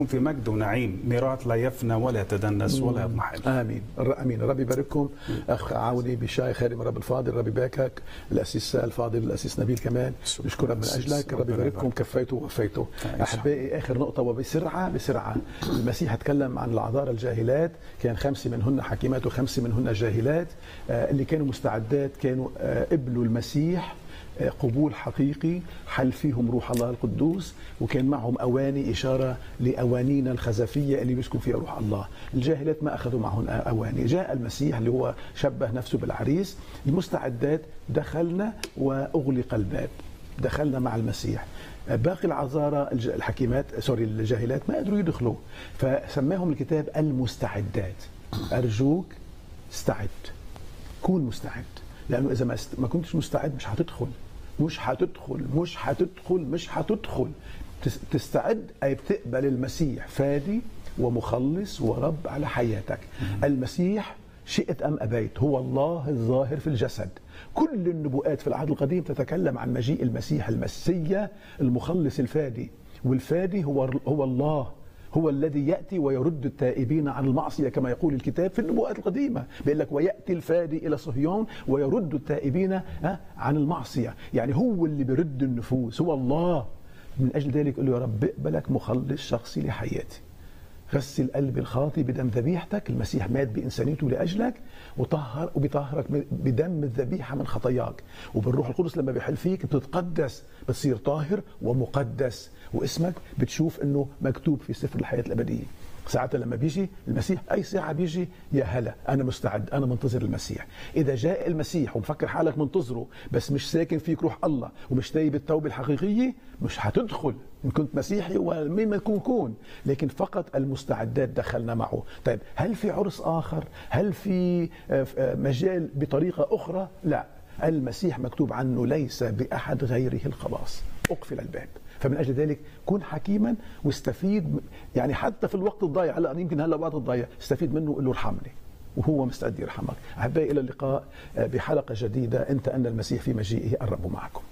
في مجد ونعيم ميراث لا يفنى ولا يتدنس ولا يضمحل امين الر- امين ربي يبارككم اخ عوني بشاي خادم الرب الفاضل ربي يباركك الاسيس الفاضل الاسيس نبيل كمان شكراً. نشكرك من أسيس اجلك ربي ربنا يبارككم يبارك. كفيته ووفيته تعيش. احبائي اخر نقطه وبسرعه بسرعه المسيح تكلم عن العذارى الجاهلات كان خمس منهن حكيمات وخمس منهن جاهلات آه، اللي كانوا مستعدات كانوا آه، قبلوا المسيح آه، قبول حقيقي حل فيهم روح الله القدوس وكان معهم اواني اشاره لاوانينا الخزفيه اللي بيسكن فيها روح الله الجاهلات ما اخذوا معهم اواني جاء المسيح اللي هو شبه نفسه بالعريس المستعدات دخلنا واغلق الباب دخلنا مع المسيح باقي العذارى الج- الحكيمات سوري الجاهلات ما قدروا يدخلوا فسماهم الكتاب المستعدات ارجوك استعد كون مستعد لانه اذا ما است- ما كنتش مستعد مش هتدخل مش هتدخل مش هتدخل مش هتدخل تس- تستعد اي بتقبل المسيح فادي ومخلص ورب على حياتك المسيح شئت ام ابيت هو الله الظاهر في الجسد كل النبوءات في العهد القديم تتكلم عن مجيء المسيح المسيا المخلص الفادي والفادي هو هو الله هو الذي ياتي ويرد التائبين عن المعصيه كما يقول الكتاب في النبوءات القديمه بيقول لك وياتي الفادي الى صهيون ويرد التائبين ها، عن المعصيه يعني هو اللي بيرد النفوس هو الله من اجل ذلك قل له يا رب اقبلك مخلص شخصي لحياتي غسل قلب الخاطي بدم ذبيحتك المسيح مات بإنسانيته لأجلك وطهر وبيطهرك بدم الذبيحة من خطاياك وبالروح القدس لما بيحل فيك بتتقدس بتصير طاهر ومقدس واسمك بتشوف انه مكتوب في سفر الحياة الأبدية ساعتها لما بيجي المسيح اي ساعه بيجي يا هلا انا مستعد انا منتظر المسيح اذا جاء المسيح ومفكر حالك منتظره بس مش ساكن فيك روح الله ومش تايب التوبه الحقيقيه مش هتدخل ان كنت مسيحي ومين ما يكون كون لكن فقط المستعدات دخلنا معه طيب هل في عرس اخر هل في آه، آه، مجال بطريقه اخرى لا المسيح مكتوب عنه ليس باحد غيره الخلاص اقفل الباب فمن اجل ذلك كن حكيما واستفيد يعني حتى في الوقت الضايع هلا يمكن هلا وقت الضايع استفيد منه قل له ارحمني وهو مستعد يرحمك احبائي الى اللقاء آه، بحلقه جديده انت ان المسيح في مجيئه الرب معكم